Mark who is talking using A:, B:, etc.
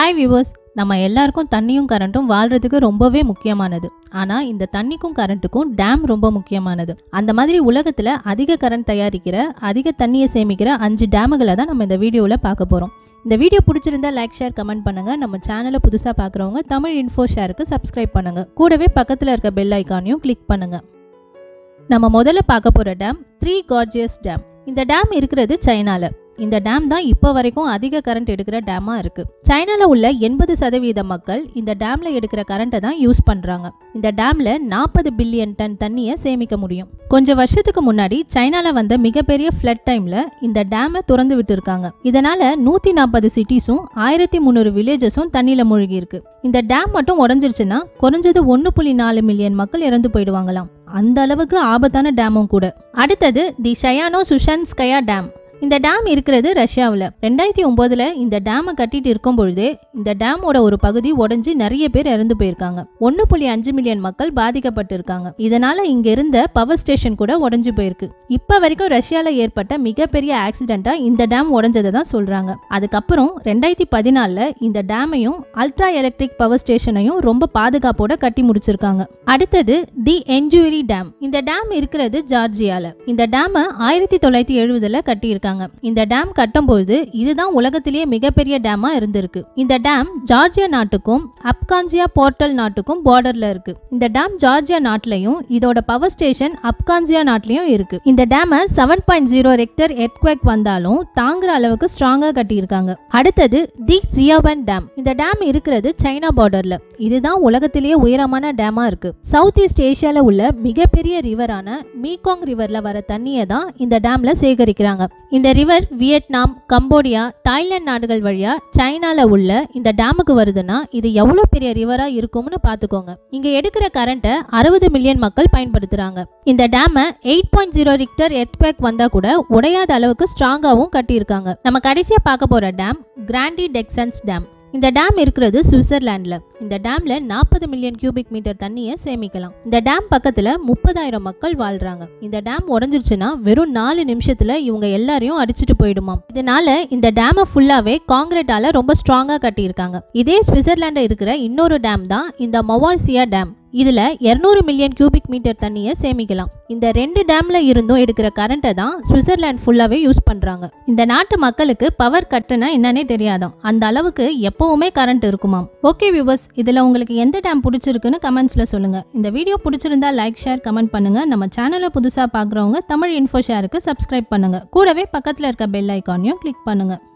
A: hi viewers நம்ம எல்லாருக்கும் தண்ணியும் கரண்ட்டும் வாழ்றதுக்கு ரொம்பவே முக்கியமானது ஆனால் இந்த தண்ணிக்கும் கரண்ட்டுக்கும் டேம் ரொம்ப முக்கியமானது அந்த மாதிரி உலகத்தில் அதிக கரண்ட் தயாரிக்கிற அதிக தண்ணியை சேமிக்கிற அஞ்சு டேமுகளை தான் நம்ம இந்த வீடியோவில் பார்க்க போகிறோம் இந்த வீடியோ பிடிச்சிருந்தா லைக் ஷேர் கமெண்ட் பண்ணுங்கள் நம்ம சேனலை புதுசாக பார்க்குறவங்க தமிழ் இன்ஃபோ ஷேருக்கு சப்ஸ்கிரைப் பண்ணுங்கள் கூடவே பக்கத்தில் இருக்க பெல் ஐக்கானையும் கிளிக் பண்ணுங்கள் நம்ம முதல்ல பார்க்க போகிற டேம் த்ரீ கார்ஜியஸ் டேம் இந்த டேம் இருக்கிறது சைனால இந்த டேம் தான் இப்போ வரைக்கும் அதிக கரண்ட் எடுக்கிற டேமாக இருக்கு சைனால உள்ள எண்பது சதவீத மக்கள் இந்த டேம்ல எடுக்கிற கரண்ட்டை தான் யூஸ் பண்றாங்க இந்த டேம்ல நாற்பது பில்லியன் டன் தண்ணியை சேமிக்க முடியும் கொஞ்சம் வருஷத்துக்கு முன்னாடி சைனால வந்த மிகப்பெரிய ஃப்ளட் டைம்ல இந்த டேமை திறந்து விட்டு இருக்காங்க இதனால நூத்தி நாற்பது சிட்டிஸும் ஆயிரத்தி முந்நூறு வில்லேஜஸும் தண்ணியில மூழ்கி இருக்கு இந்த டேம் மட்டும் உடஞ்சிருச்சுன்னா குறைஞ்சது ஒன்று புள்ளி நாலு மில்லியன் மக்கள் இறந்து போயிடுவாங்களாம் அந்த அளவுக்கு ஆபத்தான டேமும் கூட அடுத்தது தி ஷயானோ சுஷன்ஸ்கயா டேம் இந்த டேம் இருக்கிறது ரஷ்யாவில் ரெண்டாயிரத்தி ஒம்போதில் இந்த டேமை கட்டிட்டு இருக்கும் பொழுதே இந்த டேமோட ஒரு பகுதி உடஞ்சி நிறைய பேர் இறந்து போயிருக்காங்க ஒன்று புள்ளி அஞ்சு மில்லியன் மக்கள் பாதிக்கப்பட்டு இருக்காங்க இதனால இங்க இருந்த பவர் ஸ்டேஷன் கூட உடஞ்சி போயிருக்கு இப்போ வரைக்கும் ரஷ்யாவில் ஏற்பட்ட மிகப்பெரிய ஆக்சிடென்ட்டா இந்த டேம் உடஞ்சதை தான் சொல்றாங்க அதுக்கப்புறம் ரெண்டாயிரத்தி பதினாலில் இந்த டேமையும் அல்ட்ரா எலக்ட்ரிக் பவர் ஸ்டேஷனையும் ரொம்ப பாதுகாப்போட கட்டி முடிச்சிருக்காங்க அடுத்தது தி என்ஜூரி டேம் இந்த டேம் இருக்கிறது ஜார்ஜியால இந்த டேமை ஆயிரத்தி தொள்ளாயிரத்தி எழுபதுல கட்டியிருக்காங்க இந்த டேம் கட்டும்போது இதுதான் உலகத்திலேயே மிகப்பெரிய டேமா இருந்திருக்கு இந்த டேம் ஜார்ஜியா நாட்டுக்கும் அப்கான்சியா போர்ட்டல் நாட்டுக்கும் பார்டர்ல இருக்கு இந்த டேம் ஜார்ஜியா நாட்டிலையும் இதோட பவர் ஸ்டேஷன் அப்கான்சியா நாட்டிலையும் இருக்கு இந்த டேமை seven point zero Richter earthquake வந்தாலும் தாங்குற அளவுக்கு ஸ்ட்ராங்கா கட்டியிருக்காங்க அடுத்தது தி ஜியோவன் டேம் இந்த டேம் இருக்கிறது சைனா பார்டர்ல இதுதான் உலகத்திலேயே உயரமான டேமா இருக்கு சவுத் ஈஸ்ட் ஏஷியால உள்ள மிகப்பெரிய ரிவரான மீகாங் ரிவர்ல வர தண்ணியை தான் இந்த டேம்ல சேகரிக்கிறாங்க இந்த ரிவர் வியட்நாம் கம்போடியா தாய்லாந்து நாடுகள் வழியா சைனால உள்ள இந்த டேமுக்கு வருதுன்னா இது எவ்வளவு பெரிய ரிவரா இருக்கும்னு பாத்துக்கோங்க இங்க எடுக்கிற கரண்ட்டை அறுபது மில்லியன் மக்கள் பயன்படுத்துறாங்க இந்த டேமை eight point zero Richter earthquake வந்தா கூட உடையாத அளவுக்கு ஸ்ட்ராங்காவும் கட்டியிருக்காங்க நம்ம கடைசியா பார்க்க போற டேம் கிராண்டி டெக்சன்ஸ் டேம் இந்த டேம் இருக்கிறது சுவிட்சர்லாண்டில் இந்த டேம்ல நாற்பது மில்லியன் கியூபிக் மீட்டர் தண்ணியை சேமிக்கலாம் இந்த டேம் பக்கத்துல முப்பதாயிரம் மக்கள் வாழ்றாங்க இந்த டேம் உடஞ்சிருச்சுன்னா வெறும் நாலு நிமிஷத்துல இவங்க எல்லாரையும் அடிச்சுட்டு போயிடுமாம் இதனால இந்த டேமை ஃபுல்லாவே காங்கிரீட்டால ரொம்ப ஸ்ட்ராங்கா கட்டியிருக்காங்க இதே சுவிட்சர்லாண்டில் இருக்கிற இன்னொரு டேம் தான் இந்த மொவாசியா டேம் இதுல 200 மில்லியன் கியூபிக் மீட்டர் தண்ணியை சேமிக்கலாம் இந்த ரெண்டு டேம்ல இருந்தும் எடுக்கிற கரண்ட்டை தான் சுவிட்சர்லாந்து ஃபுல்லாவே யூஸ் பண்றாங்க இந்த நாட்டு மக்களுக்கு பவர் கட்டுனா என்னன்னே தெரியாதாம் அந்த அளவுக்கு எப்பவுமே கரண்ட் இருக்குமாம் ஓகே வியூவர்ஸ் இதுல உங்களுக்கு எந்த டேம் பிடிச்சிருக்குன்னு கமெண்ட்ஸ்ல சொல்லுங்க இந்த வீடியோ பிடிச்சிருந்தா லைக் ஷேர் கமெண்ட் பண்ணுங்க நம்ம சேனலை புதுசா பாக்குறவங்க தமிழ் இன்ஃபோ ஷேருக்கு சப்ஸ்கிரைப் பண்ணுங்க கூடவே பக்கத்துல இருக்க பெல் ஐக்கானையும் கிளிக் பண்ணுங்க